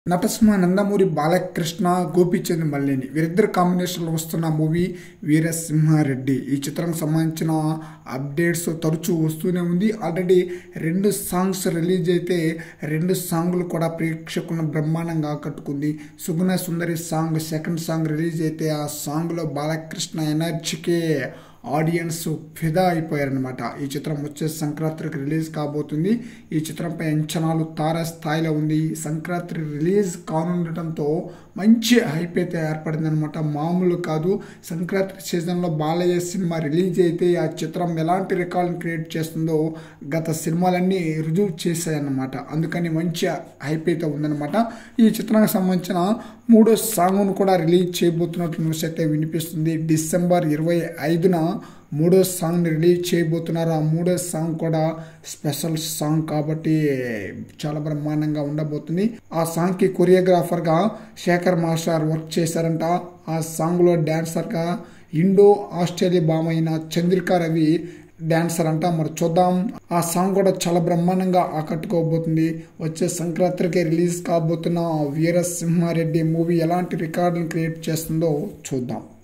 నటసింహ నందమూరి బాలకృష్ణ గోపీచంద్ మల్లేని వీరిద్దరు కాంబినేషన్లో వస్తున్న మూవీ వీరసింహారెడ్డి ఈ చిత్రానికి సంబంధించిన అప్డేట్స్ తరచూ వస్తూనే ఉంది ఆల్రెడీ రెండు సాంగ్స్ రిలీజ్ అయితే రెండు సాంగ్లు కూడా ప్రేక్షకులను బ్రహ్మాండంగా ఆకట్టుకుంది Suguna Sundari song second song release అయితే ఆ సాంగ్లో బాలకృష్ణ ఎనర్జీకే ఆడియన్స్ ఫిదా అయిపోయారనమాట ఈ చిత్రం వచ్చే సంక్రాంతికి రిలీజ్ కాబోతుంది ఈ చిత్రంపై అంచనాలు తార స్థాయిలో ఉంది సంక్రాంతి రిలీజ్ కానుండటంతో మంచి హైప్ అయితే ఏర్పడిందనమాట మామూలు కాదు సంక్రాంతి సీజన్లో బాలయ్య సినిమా రిలీజ్ అయితే ఆ చిత్రం ఎలాంటి రికార్డుని క్రియేట్ చేస్తుందో గత సినిమాలన్నీ రుజువు చేశాయన్నమాట అందుకని మంచి హైప్ అయితే ఉందన్నమాట ఈ చిత్రానికి సంబంధించిన మూడో సాంగ్ను కూడా రిలీజ్ చేయబోతున్నట్లు న్యూస్ అయితే వినిపిస్తుంది డిసెంబర్ ఇరవై ఐదున మూడో సాంగ్ని రిలీజ్ చేయబోతున్నారు ఆ మూడో సాంగ్ కూడా స్పెషల్ సాంగ్ కాబట్టి చాలా బ్రహ్మాండంగా ఉండబోతుంది ఆ సాంగ్కి కొరియోగ్రాఫర్గా శేఖర్ మాస్టర్ వర్క్ చేశారంట ఆ సాంగ్లో డాన్సర్గా ఇండో ఆస్ట్రేలియా బామైన చంద్రికా రవి డాన్సర్ అంట మరి చూద్దాం ఆ సాంగ్ కూడా చాలా బ్రహ్మాండంగా ఆకట్టుకోబోతుంది వచ్చే సంక్రాంతికి రిలీజ్ కాబోతున్న వీరసింహారెడ్డి మూవీ ఎలాంటి రికార్డులను క్రియేట్ చేస్తుందో చూద్దాం